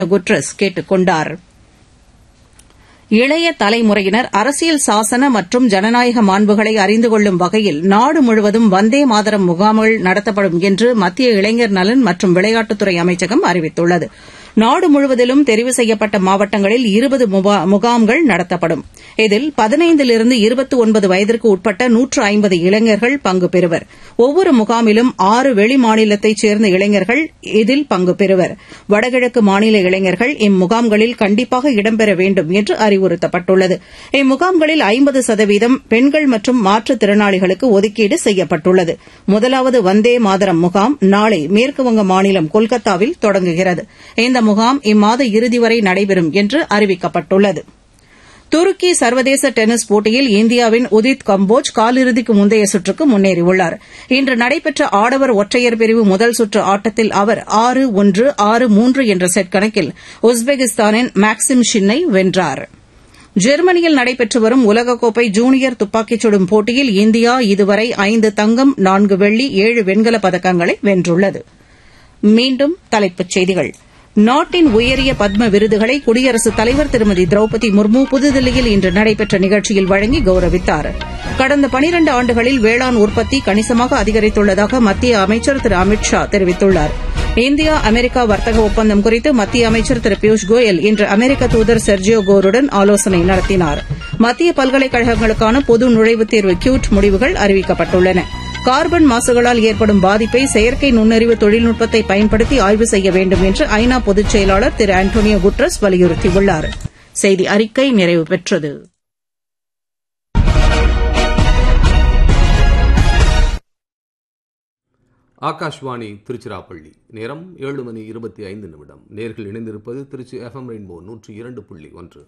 Guterres கேட்டுக் கொண்டார் இளைய தலைமுறையினர் அரசியல் சாசன மற்றும் ஜனநாயக மாண்புகளை அறிந்து கொள்ளும் வகையில் நாடு முழுவதும் வந்தே மாதரம் முகாம்கள் நடத்தப்படும் என்று மத்திய இளைஞர் நலன் மற்றும் விளையாட்டுத்துறை அமைச்சகம் அறிவித்துள்ளது நாடு முழுவதிலும் தெரிவு செய்யப்பட்ட மாவட்டங்களில் இருபது முகாம்கள் நடத்தப்படும் இதில் பதினைந்திலிருந்து இருபத்தி ஒன்பது வயதிற்கு உட்பட்ட நூற்று ஐம்பது இளைஞர்கள் பங்கு பெறுவர் ஒவ்வொரு முகாமிலும் ஆறு வெளி மாநிலத்தைச் சேர்ந்த இளைஞர்கள் இதில் பங்கு பெறுவர் வடகிழக்கு மாநில இளைஞர்கள் இம்முகாம்களில் கண்டிப்பாக இடம்பெற வேண்டும் என்று அறிவுறுத்தப்பட்டுள்ளது இம்முகாம்களில் ஐம்பது சதவீதம் பெண்கள் மற்றும் மாற்றுத்திறனாளிகளுக்கு ஒதுக்கீடு செய்யப்பட்டுள்ளது முதலாவது வந்தே மாதரம் முகாம் நாளை மேற்குவங்க மாநிலம் கொல்கத்தாவில் தொடங்குகிறது இந்த முகாம் இம்மாத இறுதி வரை நடைபெறும் என்று அறிவிக்கப்பட்டுள்ளது துருக்கி சர்வதேச டென்னிஸ் போட்டியில் இந்தியாவின் உதித் கம்போஜ் காலிறுதிக்கு முந்தைய சுற்றுக்கு முன்னேறியுள்ளார் இன்று நடைபெற்ற ஆடவர் ஒற்றையர் பிரிவு முதல் சுற்று ஆட்டத்தில் அவர் ஆறு ஒன்று ஆறு மூன்று என்ற செட் கணக்கில் உஸ்பெகிஸ்தானின் மேக்சிம் ஷின்னை வென்றார் ஜெர்மனியில் நடைபெற்று வரும் உலகக்கோப்பை ஜூனியர் துப்பாக்கிச் சுடும் போட்டியில் இந்தியா இதுவரை ஐந்து தங்கம் நான்கு வெள்ளி ஏழு வெண்கலப் பதக்கங்களை வென்றுள்ளது மீண்டும் தலைப்புச் செய்திகள் நாட்டின் உயரிய பத்ம விருதுகளை குடியரசுத் தலைவர் திருமதி திரௌபதி முர்மு புதுதில்லியில் இன்று நடைபெற்ற நிகழ்ச்சியில் வழங்கி கௌரவித்தார் கடந்த பனிரண்டு ஆண்டுகளில் வேளாண் உற்பத்தி கணிசமாக அதிகரித்துள்ளதாக மத்திய அமைச்சர் திரு அமித் ஷா தெரிவித்துள்ளார் இந்தியா அமெரிக்கா வர்த்தக ஒப்பந்தம் குறித்து மத்திய அமைச்சர் திரு பியூஷ் கோயல் இன்று அமெரிக்க தூதர் செர்ஜியோ கோருடன் ஆலோசனை நடத்தினார் மத்திய பல்கலைக்கழகங்களுக்கான பொது நுழைவுத் தேர்வு கியூட் முடிவுகள் அறிவிக்கப்பட்டுள்ளன கார்பன் மாசுகளால் ஏற்படும் பாதிப்பை செயற்கை நுண்ணறிவு தொழில்நுட்பத்தை பயன்படுத்தி ஆய்வு செய்ய வேண்டும் என்று ஐநா பொதுச் செயலாளர் திரு ஆண்டோனியோ குட்ரஸ் வலியுறுத்தியுள்ளார் செய்தி அறிக்கை நிறைவு பெற்றது ஆகாஷ்வாணி திருச்சிராப்பள்ளி நேரம் ஏழு மணி இருபத்தி ஐந்து நிமிடம் நேர்கள் இணைந்திருப்பது திருச்சி எஃப்எம் ரெயின்போ நூற்றி இரண்டு புள்ளி ஒன்று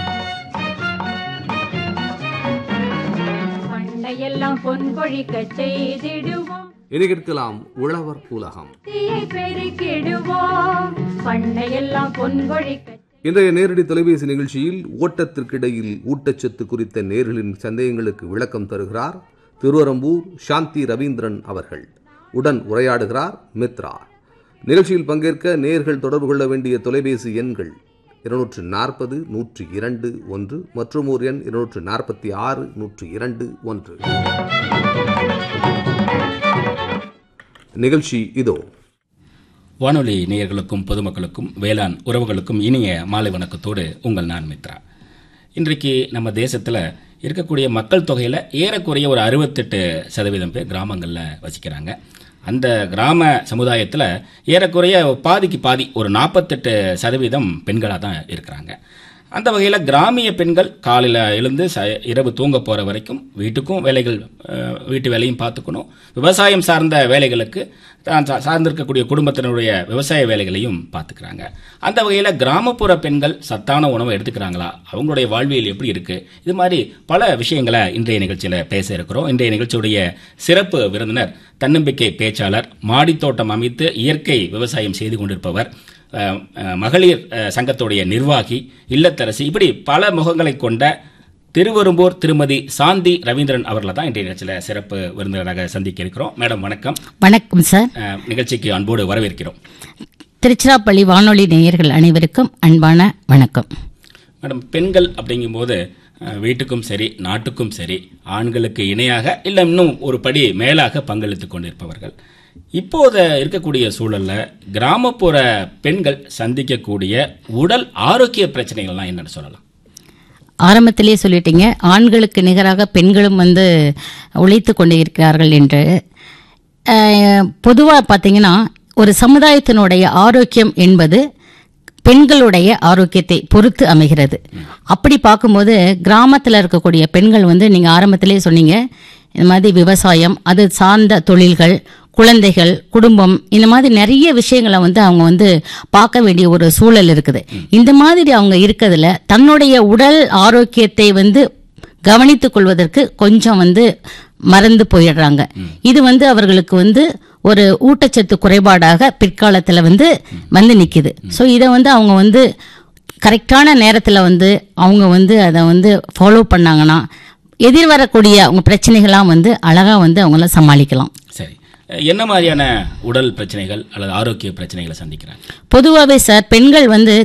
பண்டையெல்லாம் பொன் பொழிக்க செய்திடுவோம் இனி கேட்கலாம் உழவர் உலகம் தீயை பெருக்கிடுவோம் பண்டையெல்லாம் பொன் பொழிக்க இன்றைய நேரடி தொலைபேசி நிகழ்ச்சியில் ஓட்டத்திற்கிடையில் ஊட்டச்சத்து குறித்த நேர்களின் சந்தேகங்களுக்கு விளக்கம் தருகிறார் திருவரம்பூர் சாந்தி ரவீந்திரன் அவர்கள் உடன் உரையாடுகிறார் மித்ரா நிகழ்ச்சியில் பங்கேற்க நேர்கள் தொடர்பு கொள்ள வேண்டிய தொலைபேசி எண்கள் இருநூற்று நாற்பது நூற்று இரண்டு ஒன்று மற்றும் ஒரு எண் இருநூற்று நாற்பத்தி ஆறு நூற்று இரண்டு ஒன்று நிகழ்ச்சி இதோ வானொலி நேயர்களுக்கும் பொதுமக்களுக்கும் வேளாண் உறவுகளுக்கும் இனிய மாலை வணக்கத்தோடு உங்கள் நான் மித்ரா இன்றைக்கு நம்ம தேசத்தில் இருக்கக்கூடிய மக்கள் தொகையில் ஏறக்குறைய ஒரு அறுபத்தெட்டு சதவீதம் பேர் கிராமங்களில் வசிக்கிறாங்க அந்த கிராம சமுதாயத்தில் ஏறக்குறைய பாதிக்கு பாதி ஒரு நாற்பத்தெட்டு சதவீதம் பெண்களாக தான் இருக்கிறாங்க அந்த வகையில் கிராமிய பெண்கள் காலையில் எழுந்து ச இரவு தூங்க போகிற வரைக்கும் வீட்டுக்கும் வேலைகள் அஹ், வீட்டு வேலையும் பார்த்துக்கணும் விவசாயம் சார்ந்த வேலைகளுக்கு தான் சா- சார்ந்திருக்கக்கூடிய குடும்பத்தினருடைய விவசாய வேலைகளையும் பார்த்துக்கிறாங்க அந்த வகையில் கிராமப்புற பெண்கள் சத்தான உணவை எடுத்துக்கிறாங்களா அவங்களுடைய வாழ்வியல் எப்படி இருக்கு இது மாதிரி பல விஷயங்களை இன்றைய நிகழ்ச்சியில் பேச இருக்கிறோம் இன்றைய நிகழ்ச்சியுடைய சிறப்பு விருந்தினர் தன்னம்பிக்கை பேச்சாளர் மாடித்தோட்டம் அமைத்து இயற்கை விவசாயம் செய்து கொண்டிருப்பவர் அஹ், அஹ், மகளிர் அஹ், சங்கத்துடைய நிர்வாகி இல்லத்தரசி இப்படி பல முகங்களை கொண்ட திருவெரும்பூர் திருமதி சாந்தி ரவீந்திரன் அவர்களை தான் இன்றைய நிகழ்ச்சியில் சிறப்பு விருந்தினராக சந்திக்க இருக்கிறோம் மேடம் வணக்கம் வணக்கம் சார் அஹ், நிகழ்ச்சிக்கு அன்போடு வரவேற்கிறோம் திருச்சிராப்பள்ளி வானொலி நேயர்கள் அனைவருக்கும் அன்பான வணக்கம் மேடம் பெண்கள் அப்படிங்கும்போது அஹ், வீட்டுக்கும் சரி நாட்டுக்கும் சரி ஆண்களுக்கு இணையாக இல்லை இன்னும் ஒரு படி மேலாக பங்களித்துக் கொண்டிருப்பவர்கள் இப்போது இருக்கக்கூடிய சூழல்ல கிராமப்புற பெண்கள் சந்திக்கக்கூடிய உடல் ஆரோக்கிய பிரச்சனைகள்லாம் என்னன்னு சொல்லலாம் ஆரம்பத்திலே சொல்லிட்டீங்க ஆண்களுக்கு நிகராக பெண்களும் வந்து உழைத்து கொண்டு இருக்கிறார்கள் என்று பொதுவாக பார்த்தீங்கன்னா ஒரு சமுதாயத்தினுடைய ஆரோக்கியம் என்பது பெண்களுடைய ஆரோக்கியத்தை பொறுத்து அமைகிறது அப்படி பார்க்கும்போது கிராமத்தில் இருக்கக்கூடிய பெண்கள் வந்து நீங்கள் ஆரம்பத்திலே சொன்னீங்க இந்த மாதிரி விவசாயம் அது சார்ந்த தொழில்கள் குழந்தைகள் குடும்பம் இந்த மாதிரி நிறைய விஷயங்களை வந்து அவங்க வந்து பார்க்க வேண்டிய ஒரு சூழல் இருக்குது இந்த மாதிரி அவங்க இருக்கிறதுல தன்னுடைய உடல் ஆரோக்கியத்தை வந்து கவனித்துக் கொள்வதற்கு கொஞ்சம் வந்து மறந்து போயிடுறாங்க இது வந்து அவர்களுக்கு வந்து ஒரு ஊட்டச்சத்து குறைபாடாக பிற்காலத்தில் வந்து வந்து நிக்குது ஸோ இதை வந்து அவங்க வந்து கரெக்டான நேரத்தில் வந்து அவங்க வந்து அதை வந்து ஃபாலோ பண்ணாங்கன்னா எதிர்வரக்கூடிய அவங்க பிரச்சனைகள்லாம் வந்து அழகாக வந்து அவங்கள சமாளிக்கலாம் சரி அஹ், என்ன மாதிரியான உடல் பிரச்சனைகள் அல்லது ஆரோக்கிய பிரச்சனைகளை சந்திக்கிறாங்க பொதுவாகவே சார் பெண்கள் வந்து